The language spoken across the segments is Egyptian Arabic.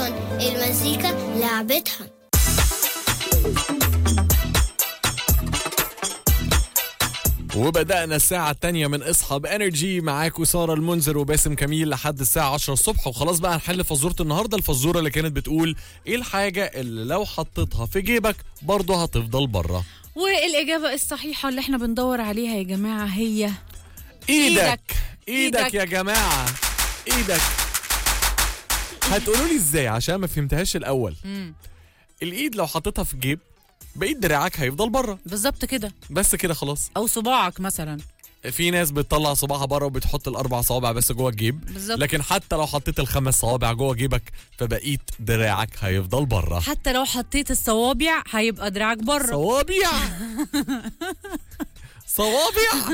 رمضان المزيكا لعبتها وبدأنا الساعة التانية من اصحاب انرجي معاكم سارة المنذر وباسم كميل لحد الساعة 10 الصبح وخلاص بقى هنحل فزورة النهاردة الفزورة اللي كانت بتقول ايه الحاجة اللي لو حطيتها في جيبك برضه هتفضل بره والإجابة الصحيحة اللي احنا بندور عليها يا جماعة هي ايدك إيدك. ايدك إيدك. يا جماعة ايدك هتقولوا لي ازاي عشان ما فهمتهاش الاول مم. الايد لو حطيتها في الجيب بقيت دراعك هيفضل بره بالظبط كده بس كده خلاص أو صباعك مثلا في ناس بتطلع صباعها بره وبتحط الاربع صوابع بس جوه الجيب بالظبط. لكن حتى لو حطيت الخمس صوابع جوه جيبك فبقيت دراعك هيفضل بره حتى لو حطيت الصوابع هيبقى دراعك بره صوابع صوابع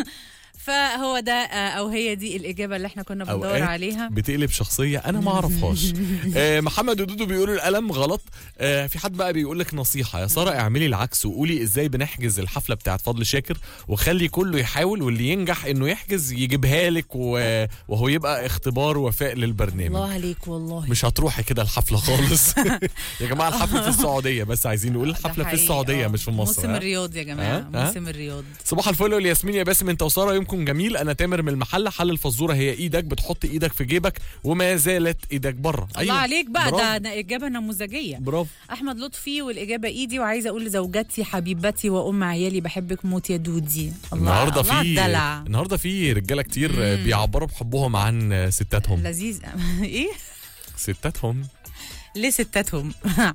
فهو ده آه، او هي دي الاجابه اللي احنا كنا بندور أوقات عليها بتقلب شخصيه انا ما اعرفهاش آه محمد ودودو بيقولوا القلم غلط آه في حد بقى بيقول لك نصيحه يا ساره اعملي العكس وقولي ازاي بنحجز الحفله بتاعت فضل شاكر وخلي كله يحاول واللي ينجح انه يحجز يجيبها لك و- وهو يبقى اختبار وفاء للبرنامج الله عليك والله مش هتروحي كده الحفله خالص يا جماعه الحفله في السعوديه بس عايزين نقول ده الحفله في حقيقي، السعوديه آه. مش في مصر موسم ها؟ الرياض يا جماعه ها؟ ها؟ موسم الرياض صباح الفل والياسمين يا باسم انت وساره يومكم جميل انا تامر من المحله حل الفزوره هي ايدك بتحط ايدك في جيبك وما زالت ايدك بره الله عليك بقى برافو. ده ده اجابه نموذجيه برافو احمد لطفي والاجابه ايدي وعايزه اقول لزوجتي حبيبتي وام عيالي بحبك موت يا دودي الله النهارده الله في الدلع النهارده في رجاله كتير آه، بيعبروا بحبهم عن آه، ستاتهم لذيذ ايه ستاتهم ليه ستاتهم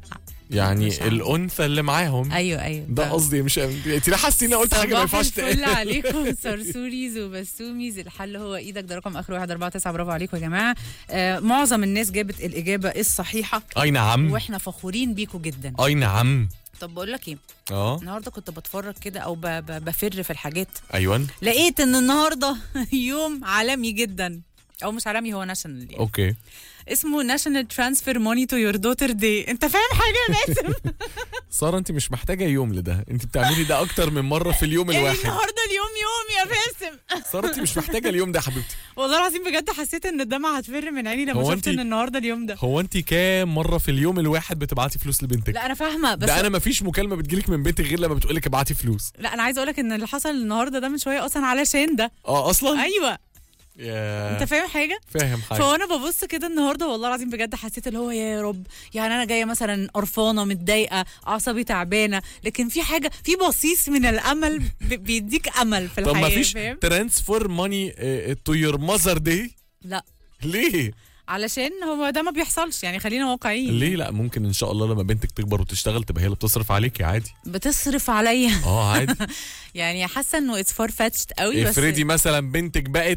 يعني مش عارف. الانثى اللي معاهم ايوه ايوه ده ف- قصدي مش انت لا حاسه اني قلت حاجه ما صباح ينفعش الفل تقال. عليكم سرسوريز وبسوميز الحل هو ايدك ده رقم اخر 149 برافو عليكم يا جماعه آه معظم الناس جابت الاجابه الصحيحه اي نعم واحنا فخورين بيكم جدا اي نعم طب بقول لك ايه اه النهارده كنت بتفرج كده او ب- ب- بفر في الحاجات ايوه لقيت ان النهارده يوم عالمي جدا او مش عالمي هو ناشونال يعني. اوكي اسمه ناشونال ترانسفير موني تو يور دوتر داي انت فاهم حاجه يا باسم ساره انت مش محتاجه يوم لده انت بتعملي ده اكتر من مره في اليوم يعني الواحد النهارده اليوم يوم يا باسم ساره انت مش محتاجه اليوم ده يا حبيبتي والله العظيم بجد حسيت ان الدمعه هتفر من عيني لما هو شفت أنتي- ان النهارده اليوم ده هو انت كام مره في اليوم الواحد بتبعتي فلوس لبنتك لا انا فاهمه بس ده انا مفيش مكالمه بتجيلك من بنتك غير لما بتقولك ابعتي فلوس لا انا عايزه اقول لك ان اللي حصل النهارده ده من شويه اصلا علشان ده اه اصلا ايوه يا انت فاهم حاجه فاهم حاجه فانا ببص كده النهارده والله العظيم بجد حسيت اللي هو يا رب يعني انا جايه مثلا قرفانه متضايقه اعصابي تعبانه لكن في حاجه في بصيص من الامل ب- بيديك امل في طب الحياه مفيش فاهم ترانسفير ماني تو يور ماذر داي لا ليه علشان هو ده ما بيحصلش يعني خلينا واقعيين ليه لا ممكن ان شاء الله لما بنتك تكبر وتشتغل تبقى هي اللي بتصرف عليكي عادي بتصرف عليا اه عادي يعني حاسه انه اتس فار فاتشد قوي بس افرضي مثلا بنتك بقت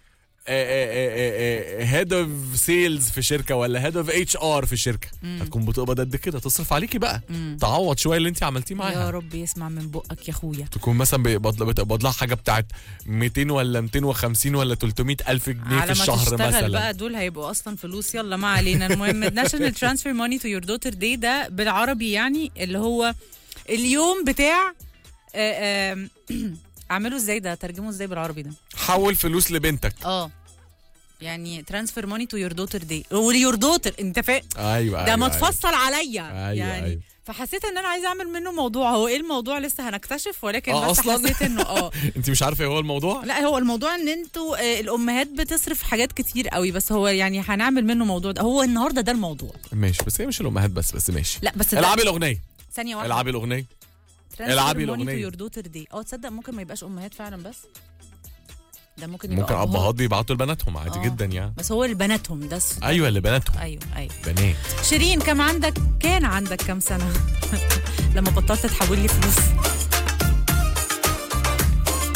هيد اوف سيلز في شركه ولا هيد اوف اتش ار في شركه هتكون بتقبض قد كده تصرف عليكي بقى تعوض شويه اللي انت عملتيه يا معاها رب يسمع من بقك يا اخويا تكون مثلا بيقبض بتقبض لها حاجه بتاعت 200 ولا 250 ولا 300 الف جنيه على في ما الشهر تشتغل مثلا بقى دول هيبقوا اصلا فلوس يلا ما علينا المهم ناشونال ترانسفير ماني تو يور دوتر داي ده بالعربي يعني اللي هو اليوم بتاع آه، آم، اعمله ازاي ده ترجمه ازاي بالعربي ده حول فلوس لبنتك اه يعني ترانسفير ماني تو يور دوتر داي وليور دوتر انت فاهم ايوه ده أيوة متفصل عليا أيوة، يعني أيوة. فحسيت ان انا عايزه اعمل منه موضوع هو ايه الموضوع لسه هنكتشف ولكن آه، بس أصلاً؟ حسيت انه اه انت مش عارفه ايه هو الموضوع لا هو الموضوع ان انتوا آه، الامهات بتصرف حاجات كتير قوي بس هو يعني هنعمل منه موضوع ده هو النهارده ده الموضوع ماشي بس هي مش الامهات بس بس ماشي لا بس ده- العبي الاغنيه ثانيه واحده العبي الاغنيه Transfer العبي money to الأغنية. your daughter day اه تصدق ممكن ما يبقاش امهات فعلا بس ده ممكن يبقى ممكن أبهات. ابهات بيبعتوا لبناتهم عادي آه. جدا يعني بس هو لبناتهم ده الس- ايوه لبناتهم ايوه ايوه بنات شيرين كم عندك كان عندك كم سنه لما بطلت تحول لي فلوس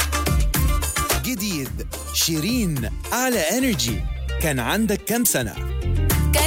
جديد شيرين على انرجي كان عندك كم سنه